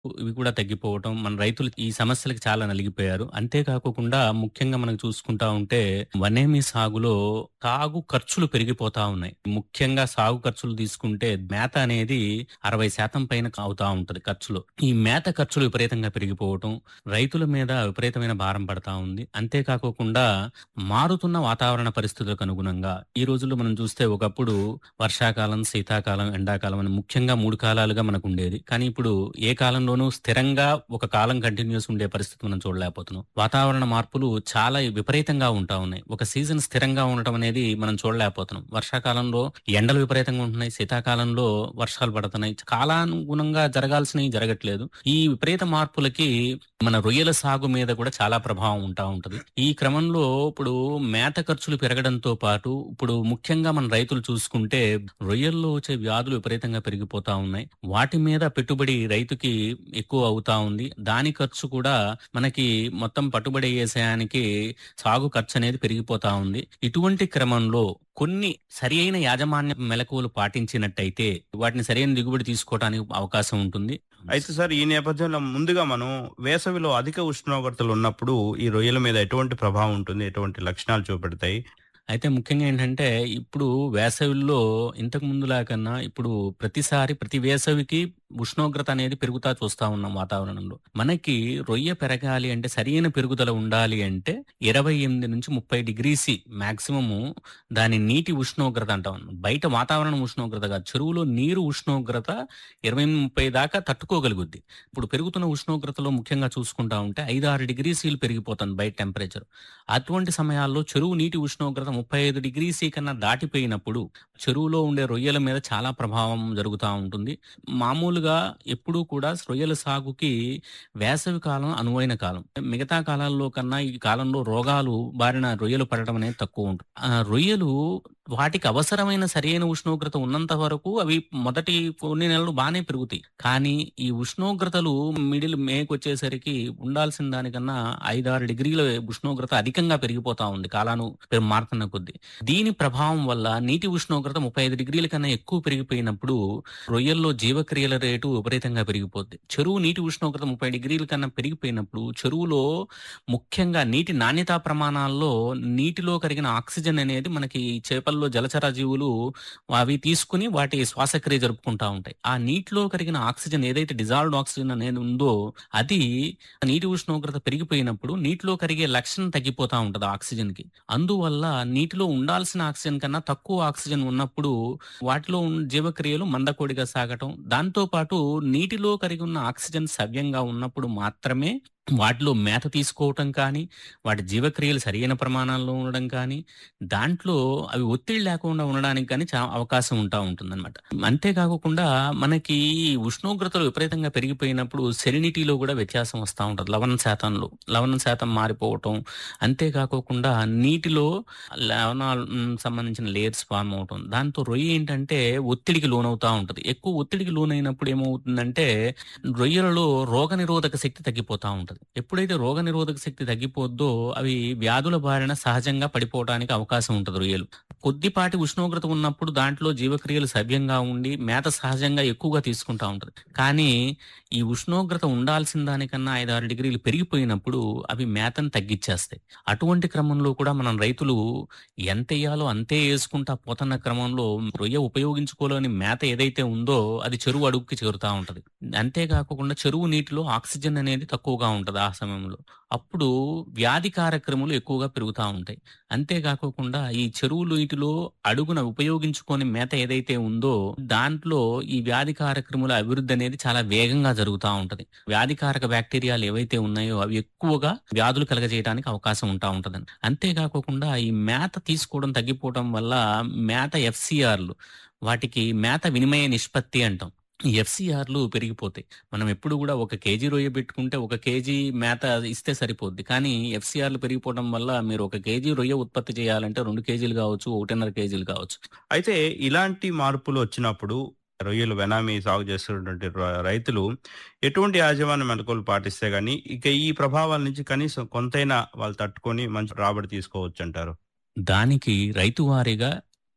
ఇవి కూడా తగ్గిపోవటం మన రైతులు ఈ సమస్యలకు చాలా నలిగిపోయారు అంతేకాకుండా ముఖ్యంగా మనం చూసుకుంటా ఉంటే వనేమి సాగులో సాగు ఖర్చులు పెరిగిపోతా ఉన్నాయి ముఖ్యంగా సాగు ఖర్చులు తీసుకుంటే మేత అనేది అరవై శాతం పైన అవుతా ఉంటది ఖర్చులు ఈ మేత ఖర్చులు విపరీతంగా పెరిగిపోవటం రైతుల మీద విపరీతమైన భారం పడతా ఉంది అంతేకాకుండా మారుతున్న వాతావరణ పరిస్థితులకు అనుగుణంగా ఈ రోజుల్లో మనం చూస్తే ఒకప్పుడు వర్షాకాలం శీతాకాలం ఎండాకాలం అని ముఖ్యంగా మూడు కాలాలుగా మనకు ఉండేది కానీ ఇప్పుడు ఏ కాలంలోనూ స్థిరంగా ఒక కాలం కంటిన్యూస్ ఉండే పరిస్థితి మనం చూడలేకపోతున్నాం వాతావరణ మార్పులు చాలా విపరీతంగా ఉంటా ఉన్నాయి ఒక సీజన్ స్థిరంగా ఉండటం అనేది మనం చూడలేకపోతున్నాం వర్షాకాలంలో ఎండలు విపరీతంగా ఉంటున్నాయి శీతాకాలంలో వర్షాలు పడుతున్నాయి కాలానుగుణంగా జరగాల్సినవి జరగట్లేదు ఈ విపరీత మార్పులకి మన రొయ్యల సాగు మీద కూడా చాలా ప్రభావం ఉంటా ఉంటది ఈ క్రమంలో ఇప్పుడు మేత ఖర్చులు పెరగడంతో పాటు ఇప్పుడు ముఖ్యంగా మన రైతులు చూసుకుంటే రొయ్యల్లో వచ్చే వ్యాధులు విపరీతంగా పెరిగిపోతా ఉన్నాయి వాటి మీద పెట్టుబడి రైతుకి ఎక్కువ అవుతా ఉంది దాని ఖర్చు కూడా మనకి మొత్తం పట్టుబడి అయ్యేసానికి సాగు ఖర్చు అనేది పెరిగిపోతా ఉంది ఇటువంటి క్రమంలో కొన్ని సరి అయిన యాజమాన్య మెలకువలు పాటించినట్టయితే వాటిని సరైన దిగుబడి తీసుకోవడానికి అవకాశం ఉంటుంది అయితే సార్ ఈ నేపథ్యంలో ముందుగా మనం వేసవిలో అధిక ఉష్ణోగ్రతలు ఉన్నప్పుడు ఈ రొయ్యల మీద ఎటువంటి ప్రభావం ఉంటుంది ఎటువంటి లక్షణాలు చూపెడతాయి అయితే ముఖ్యంగా ఏంటంటే ఇప్పుడు వేసవిలో ఇంతకు ముందులా కన్నా ఇప్పుడు ప్రతిసారి ప్రతి వేసవికి ఉష్ణోగ్రత అనేది పెరుగుతా చూస్తా ఉన్నాం వాతావరణంలో మనకి రొయ్య పెరగాలి అంటే సరైన పెరుగుదల ఉండాలి అంటే ఇరవై ఎనిమిది నుంచి ముప్పై డిగ్రీసి మాక్సిమము దాని నీటి ఉష్ణోగ్రత అంటాం బయట వాతావరణం ఉష్ణోగ్రత కాదు చెరువులో నీరు ఉష్ణోగ్రత ఇరవై ముప్పై దాకా తట్టుకోగలుగుద్ది ఇప్పుడు పెరుగుతున్న ఉష్ణోగ్రతలో ముఖ్యంగా చూసుకుంటా ఉంటే ఐదు ఆరు డిగ్రీసీలు పెరిగిపోతుంది బయట టెంపరేచర్ అటువంటి సమయాల్లో చెరువు నీటి ఉష్ణోగ్రత ముప్పై ఐదు డిగ్రీసీ కన్నా దాటిపోయినప్పుడు చెరువులో ఉండే రొయ్యల మీద చాలా ప్రభావం జరుగుతూ ఉంటుంది మామూలుగా ఎప్పుడూ కూడా రొయ్యల సాగుకి వేసవి కాలం అనువైన కాలం మిగతా కాలాల్లో కన్నా ఈ కాలంలో రోగాలు బారిన రొయ్యలు పడటం అనేది తక్కువ ఉంటుంది ఆ రొయ్యలు వాటికి అవసరమైన సరైన ఉష్ణోగ్రత ఉన్నంత వరకు అవి మొదటి కొన్ని నెలలు బాగానే పెరుగుతాయి కానీ ఈ ఉష్ణోగ్రతలు మిడిల్ మేకు వచ్చేసరికి ఉండాల్సిన దానికన్నా ఐదారు డిగ్రీల ఉష్ణోగ్రత అధికంగా పెరిగిపోతా ఉంది కాలాను మారుతున్న కొద్దీ దీని ప్రభావం వల్ల నీటి ఉష్ణోగ్రత ముప్పై ఐదు డిగ్రీల కన్నా ఎక్కువ పెరిగిపోయినప్పుడు రొయ్యల్లో జీవక్రియల రేటు విపరీతంగా పెరిగిపోద్ది చెరువు నీటి ఉష్ణోగ్రత ముప్పై డిగ్రీల కన్నా పెరిగిపోయినప్పుడు చెరువులో ముఖ్యంగా నీటి నాణ్యతా ప్రమాణాల్లో నీటిలో కరిగిన ఆక్సిజన్ అనేది మనకి చేపల్లో జలచర జీవులు అవి తీసుకుని వాటి శ్వాసక్రియ జరుపుకుంటా ఉంటాయి ఆ నీటిలో కరిగిన ఆక్సిజన్ ఏదైతే డిజాల్వ్డ్ ఆక్సిజన్ అనేది ఉందో అది నీటి ఉష్ణోగ్రత పెరిగిపోయినప్పుడు నీటిలో కరిగే లక్షణం తగ్గిపోతా ఉంటది ఆక్సిజన్ కి అందువల్ల నీటిలో ఉండాల్సిన ఆక్సిజన్ కన్నా తక్కువ ఆక్సిజన్ ఉన్నప్పుడు వాటిలో ఉన్న జీవక్రియలు మందకోడిగా సాగటం దాంతో పాటు నీటిలో కరిగి ఉన్న ఆక్సిజన్ సవ్యంగా ఉన్నప్పుడు మాత్రమే వాటిలో మేత తీసుకోవటం కానీ వాటి జీవక్రియలు సరైన ప్రమాణాల్లో ఉండడం కానీ దాంట్లో అవి ఒత్తిడి లేకుండా ఉండడానికి కానీ చాలా అవకాశం ఉంటా ఉంటుంది అనమాట అంతేకాకుండా మనకి ఉష్ణోగ్రతలు విపరీతంగా పెరిగిపోయినప్పుడు సెరినిటీలో కూడా వ్యత్యాసం వస్తూ ఉంటుంది లవణ శాతంలో లవణ శాతం మారిపోవటం అంతేకాకుండా నీటిలో లవణాలు సంబంధించిన లేయర్స్ ఫామ్ అవటం దాంతో రొయ్య ఏంటంటే ఒత్తిడికి లోనవుతా ఉంటుంది ఎక్కువ ఒత్తిడికి లోనైనప్పుడు ఏమవుతుందంటే రొయ్యలలో రోగ నిరోధక శక్తి తగ్గిపోతా ఉంటుంది ఎప్పుడైతే రోగ నిరోధక శక్తి తగ్గిపోద్దో అవి వ్యాధుల బారిన సహజంగా పడిపోవడానికి అవకాశం ఉంటుంది రొయ్యలు కొద్దిపాటి ఉష్ణోగ్రత ఉన్నప్పుడు దాంట్లో జీవక్రియలు సవ్యంగా ఉండి మేత సహజంగా ఎక్కువగా తీసుకుంటా ఉంటుంది కానీ ఈ ఉష్ణోగ్రత ఉండాల్సిన దానికన్నా ఐదారు డిగ్రీలు పెరిగిపోయినప్పుడు అవి మేతను తగ్గించేస్తాయి అటువంటి క్రమంలో కూడా మనం రైతులు ఎంత వేయాలో అంతే వేసుకుంటా పోతున్న క్రమంలో రొయ్య ఉపయోగించుకోలేని మేత ఏదైతే ఉందో అది చెరువు అడుగుకి చేరుతా ఉంటది అంతేకాకుండా చెరువు నీటిలో ఆక్సిజన్ అనేది తక్కువగా ఉంటది ఆ సమయంలో అప్పుడు వ్యాధి కార్యక్రమాలు ఎక్కువగా పెరుగుతూ ఉంటాయి అంతేకాకుండా ఈ చెరువు నీటిలో అడుగున ఉపయోగించుకొని మేత ఏదైతే ఉందో దాంట్లో ఈ వ్యాధి కార్యక్రమాల అభివృద్ధి అనేది చాలా వేగంగా జరుగుతూ ఉంటది వ్యాధికారక బ్యాక్టీరియాలు ఏవైతే ఉన్నాయో అవి ఎక్కువగా వ్యాధులు కలగజేయడానికి అవకాశం ఉంటా ఉంటదండి అంతేకాకుండా ఈ మేత తీసుకోవడం తగ్గిపోవడం వల్ల మేత ఎఫ్సిఆర్లు వాటికి మేత వినిమయ నిష్పత్తి అంటాం ఎఫ్సిఆర్లు పెరిగిపోతాయి మనం ఎప్పుడు కూడా ఒక కేజీ రొయ్య పెట్టుకుంటే ఒక కేజీ మేత ఇస్తే సరిపోద్ది కానీ ఎఫ్సిఆర్లు పెరిగిపోవడం వల్ల మీరు ఒక కేజీ రొయ్య ఉత్పత్తి చేయాలంటే రెండు కేజీలు కావచ్చు ఒకటిన్నర కేజీలు కావచ్చు అయితే ఇలాంటి మార్పులు వచ్చినప్పుడు రొయ్యలు వెనామీ సాగు చేస్తున్నటువంటి రైతులు ఎటువంటి యాజమాన్య మెలకువలు పాటిస్తే గానీ ఇక ఈ ప్రభావాల నుంచి కనీసం కొంతైనా వాళ్ళు తట్టుకొని మంచి రాబడి తీసుకోవచ్చు అంటారు దానికి రైతు వారీగా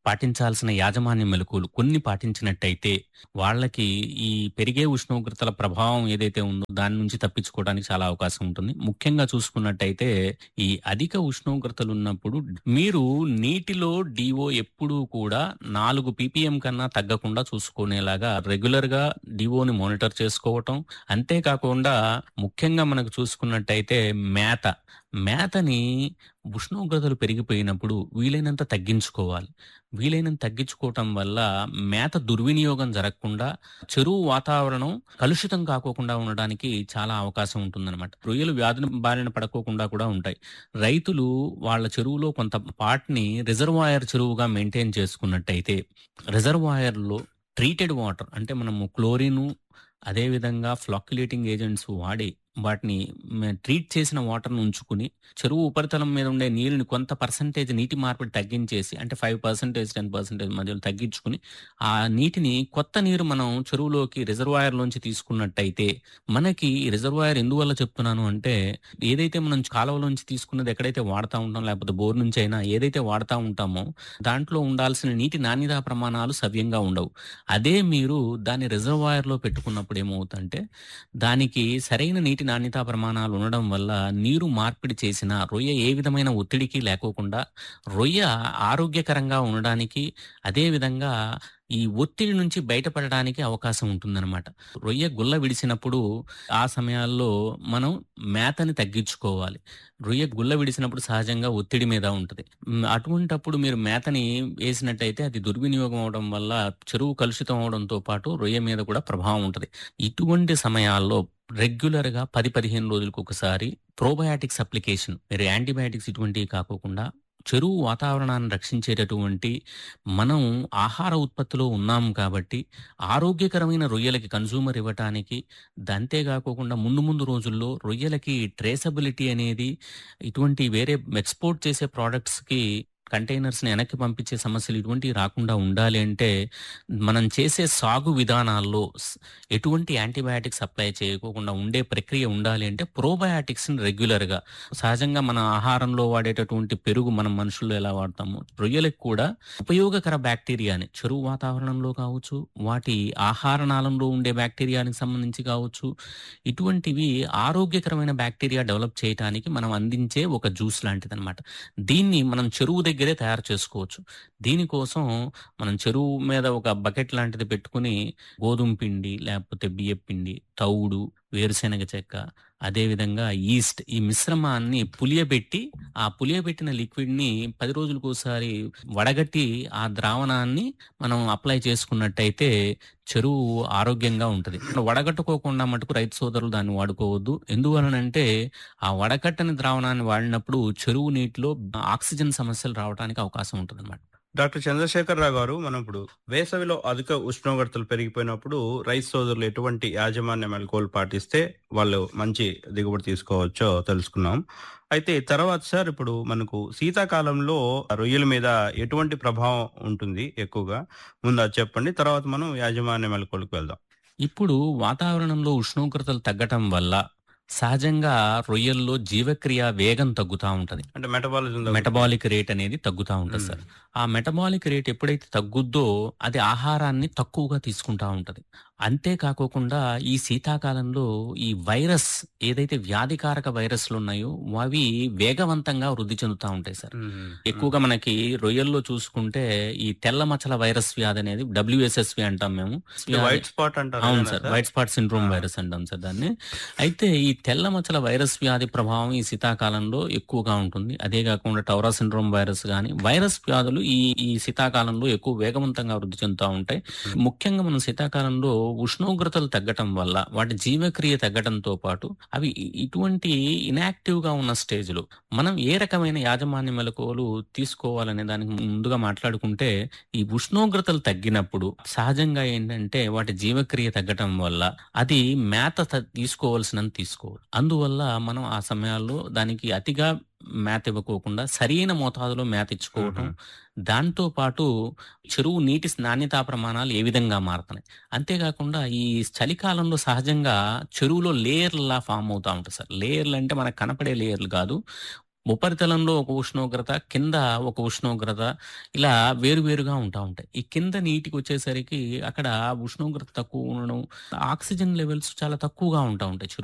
పాటించాల్సిన యాజమాన్య మెలకువలు కొన్ని పాటించినట్టయితే వాళ్ళకి ఈ పెరిగే ఉష్ణోగ్రతల ప్రభావం ఏదైతే ఉందో దాని నుంచి తప్పించుకోవడానికి చాలా అవకాశం ఉంటుంది ముఖ్యంగా చూసుకున్నట్టయితే ఈ అధిక ఉష్ణోగ్రతలు ఉన్నప్పుడు మీరు నీటిలో డిఓ ఎప్పుడూ కూడా నాలుగు పీపీఎం కన్నా తగ్గకుండా చూసుకునేలాగా రెగ్యులర్ గా డిఓని మానిటర్ చేసుకోవటం అంతేకాకుండా ముఖ్యంగా మనకు చూసుకున్నట్టయితే మేత మేతని ఉష్ణోగ్రతలు పెరిగిపోయినప్పుడు వీలైనంత తగ్గించుకోవాలి వీలైనంత తగ్గించుకోవటం వల్ల మేత దుర్వినియోగం జరగకుండా చెరువు వాతావరణం కలుషితం కాకోకుండా ఉండడానికి చాలా అవకాశం ఉంటుందన్నమాట రొయ్యలు వ్యాధుల బారిన పడకోకుండా కూడా ఉంటాయి రైతులు వాళ్ళ చెరువులో కొంత పార్ట్ని రిజర్వాయర్ చెరువుగా మెయింటైన్ చేసుకున్నట్టయితే రిజర్వాయర్లో ట్రీటెడ్ వాటర్ అంటే మనము క్లోరిను అదేవిధంగా ఫ్లాక్యులేటింగ్ ఏజెంట్స్ వాడి వాటిని మ- ట్రీట్ చేసిన వాటర్ను ఉంచుకుని చెరువు ఉపరితలం మీద ఉండే నీరుని కొంత పర్సంటేజ్ నీటి మార్పిడి తగ్గించేసి అంటే ఫైవ్ పర్సెంటేజ్ టెన్ పర్సెంటేజ్ మధ్యలో తగ్గించుకుని ఆ నీటిని కొత్త నీరు మనం చెరువులోకి రిజర్వాయర్లోంచి తీసుకున్నట్టయితే మనకి ఈ రిజర్వాయర్ ఎందువల్ల చెప్తున్నాను అంటే ఏదైతే మనం కాలువలోంచి తీసుకున్నది ఎక్కడైతే వాడుతూ ఉంటాం లేకపోతే బోర్ నుంచి అయినా ఏదైతే వాడుతూ ఉంటామో దాంట్లో ఉండాల్సిన నీటి నాణ్యతా ప్రమాణాలు సవ్యంగా ఉండవు అదే మీరు దాన్ని రిజర్వాయర్లో పెట్టుకున్నప్పుడు ఏమవుతుందంటే దానికి సరైన నీటి నాణ్యతా ప్రమాణాలు ఉండడం వల్ల నీరు మార్పిడి చేసిన రొయ్య ఏ విధమైన ఒత్తిడికి లేకోకుండా రొయ్య ఆరోగ్యకరంగా ఉండడానికి అదే విధంగా ఈ ఒత్తిడి నుంచి బయటపడడానికి అవకాశం ఉంటుందన్నమాట రొయ్య గుల్ల విడిచినప్పుడు ఆ సమయాల్లో మనం మేతని తగ్గించుకోవాలి రొయ్య గుల్ల విడిచినప్పుడు సహజంగా ఒత్తిడి మీద ఉంటుంది మ్, అటువంటప్పుడు మీరు మేతని వేసినట్టయితే అది దుర్వినియోగం అవడం వల్ల చెరువు కలుషితం అవడంతో పాటు రొయ్య మీద కూడా ప్రభావం ఉంటుంది ఇటువంటి సమయాల్లో రెగ్యులర్ గా పది పదిహేను రోజులకు ఒకసారి ప్రోబయాటిక్స్ అప్లికేషన్ మీరు యాంటీబయాటిక్స్ ఇటువంటివి కాకోకుండా చెరువు వాతావరణాన్ని రక్షించేటటువంటి మనం ఆహార ఉత్పత్తిలో ఉన్నాం కాబట్టి ఆరోగ్యకరమైన రొయ్యలకి కన్సూమర్ ఇవ్వటానికి అంతేకాకుండా ముందు ముందు రోజుల్లో రొయ్యలకి ట్రేసబిలిటీ అనేది ఇటువంటి వేరే ఎక్స్పోర్ట్ చేసే ప్రోడక్ట్స్కి కంటైనర్స్ని వెనక్కి పంపించే సమస్యలు ఇటువంటివి రాకుండా ఉండాలి అంటే మనం చేసే సాగు విధానాల్లో స్- ఎటువంటి యాంటీబయాటిక్స్ అప్లై చేయకోకుండా ఉండే ప్రక్రియ ఉండాలి అంటే ప్రోబయాటిక్స్ని రెగ్యులర్గా సహజంగా మన ఆహారంలో వాడేటటువంటి పెరుగు మనం మనుషుల్లో ఎలా వాడతాము రొయ్యలకు కూడా ఉపయోగకర బ్యాక్టీరియాని చెరువు వాతావరణంలో కావచ్చు వాటి ఆహార నాళంలో ఉండే బ్యాక్టీరియానికి సంబంధించి కావచ్చు ఇటువంటివి ఆరోగ్యకరమైన బ్యాక్టీరియా డెవలప్ చేయడానికి మనం అందించే ఒక జ్యూస్ లాంటిది అనమాట దీన్ని మనం చెరువు దగ్గరే తయారు చేసుకోవచ్చు దీనికోసం మనం చెరువు మీద ఒక బకెట్ లాంటిది పెట్టుకుని గోధుమ పిండి లేకపోతే బియ్య పిండి తౌడు వేరుశెనగ చెక్క అదేవిధంగా ఈస్ట్ ఈ మిశ్రమాన్ని పులియబెట్టి ఆ పులియబెట్టిన లిక్విడ్ని పది రోజులకు ఒకసారి వడగట్టి ఆ ద్రావణాన్ని మనం అప్లై చేసుకున్నట్టయితే చెరువు ఆరోగ్యంగా ఉంటుంది వడగట్టుకోకుండా మటుకు రైతు సోదరులు దాన్ని వాడుకోవద్దు ఎందువలనంటే ఆ వడకట్టని ద్రావణాన్ని వాడినప్పుడు చెరువు నీటిలో ఆక్సిజన్ సమస్యలు రావడానికి అవకాశం ఉంటుంది అనమాట డాక్టర్ చంద్రశేఖర్ రావు గారు మనం ఇప్పుడు వేసవిలో అధిక ఉష్ణోగ్రతలు పెరిగిపోయినప్పుడు రైతు సోదరులు ఎటువంటి యాజమాన్య మెలకువలు పాటిస్తే వాళ్ళు మంచి దిగుబడి తీసుకోవచ్చో తెలుసుకున్నాం అయితే తర్వాత సార్ ఇప్పుడు మనకు శీతాకాలంలో రొయ్యల మీద ఎటువంటి ప్రభావం ఉంటుంది ఎక్కువగా ముందు అది చెప్పండి తర్వాత మనం యాజమాన్య మెలకువలకు వెళ్దాం ఇప్పుడు వాతావరణంలో ఉష్ణోగ్రతలు తగ్గటం వల్ల సహజంగా రొయ్యల్లో జీవక్రియ వేగం తగ్గుతూ ఉంటది అంటే మెటబాలిజం మెటబాలిక్ రేట్ అనేది తగ్గుతూ ఉంటుంది సార్ ఆ మెటబాలిక్ రేట్ ఎప్పుడైతే తగ్గుద్దో అది ఆహారాన్ని తక్కువగా తీసుకుంటా ఉంటది అంతేకాకోకుండా ఈ శీతాకాలంలో ఈ వైరస్ ఏదైతే వ్యాధికారక వైరస్లు ఉన్నాయో అవి వేగవంతంగా వృద్ధి చెందుతూ ఉంటాయి సార్ ఎక్కువగా మనకి రొయ్యల్లో చూసుకుంటే ఈ తెల్ల మచ్చల వైరస్ వ్యాధి అనేది డబ్ల్యూఎస్ఎస్వి అంటాం మేము వైట్ స్పాట్ అంటారు అవును కదా sir sir? White spot syndrome ఆ. వైరస్ అంటాం సార్ దాన్ని అయితే ఈ తెల్ల మచ్చల వైరస్ వ్యాధి ప్రభావం ఈ శీతాకాలంలో ఎక్కువగా ఉంటుంది అదే కాకుండా టౌరా సిండ్రోమ్ వైరస్ కానీ వైరస్ వ్యాధులు ఈ ఈ శీతాకాలంలో ఎక్కువ వేగవంతంగా వృద్ధి చెందుతూ ఉంటాయి ముఖ్యంగా మనం శీతాకాలంలో ఉష్ణోగ్రతలు తగ్గటం వల్ల వాటి జీవక్రియ తగ్గడంతో పాటు అవి ఇ- ఇటువంటి ఇనాక్టివ్ గా ఉన్న స్టేజ్ లో మనం ఏ రకమైన యాజమాన్య మెలకువలు తీసుకోవాలనే దానికి ముందుగా మాట్లాడుకుంటే ఈ ఉష్ణోగ్రతలు తగ్గినప్పుడు సహజంగా ఏంటంటే వాటి జీవక్రియ తగ్గటం వల్ల అది మేత త- తీసుకోవాల్సినంత తీసుకోవాలి అందువల్ల మనం ఆ సమయాల్లో దానికి అతిగా మేత ఇవ్వకోకుండా సరైన మోతాదులో మేత ఇచ్చుకోవటం దాంతో పాటు చెరువు నీటి నాణ్యతా ప్రమాణాలు ఏ విధంగా మారుతున్నాయి అంతేకాకుండా ఈ చలికాలంలో సహజంగా చెరువులో లేయర్లా ఫామ్ అవుతా ఉంటాయి సార్ లేయర్లు అంటే మనకు కనపడే లేయర్లు కాదు ఉపరితలంలో ఒక ఉష్ణోగ్రత కింద ఒక ఉష్ణోగ్రత ఇలా వేరువేరుగా ఉంటా ఉంటాయి ఈ కింద నీటికి వచ్చేసరికి అక్కడ ఉష్ణోగ్రత తక్కువ ఉండడం ఆక్సిజన్ లెవెల్స్ చాలా తక్కువగా ఉంటా ఉంటాయి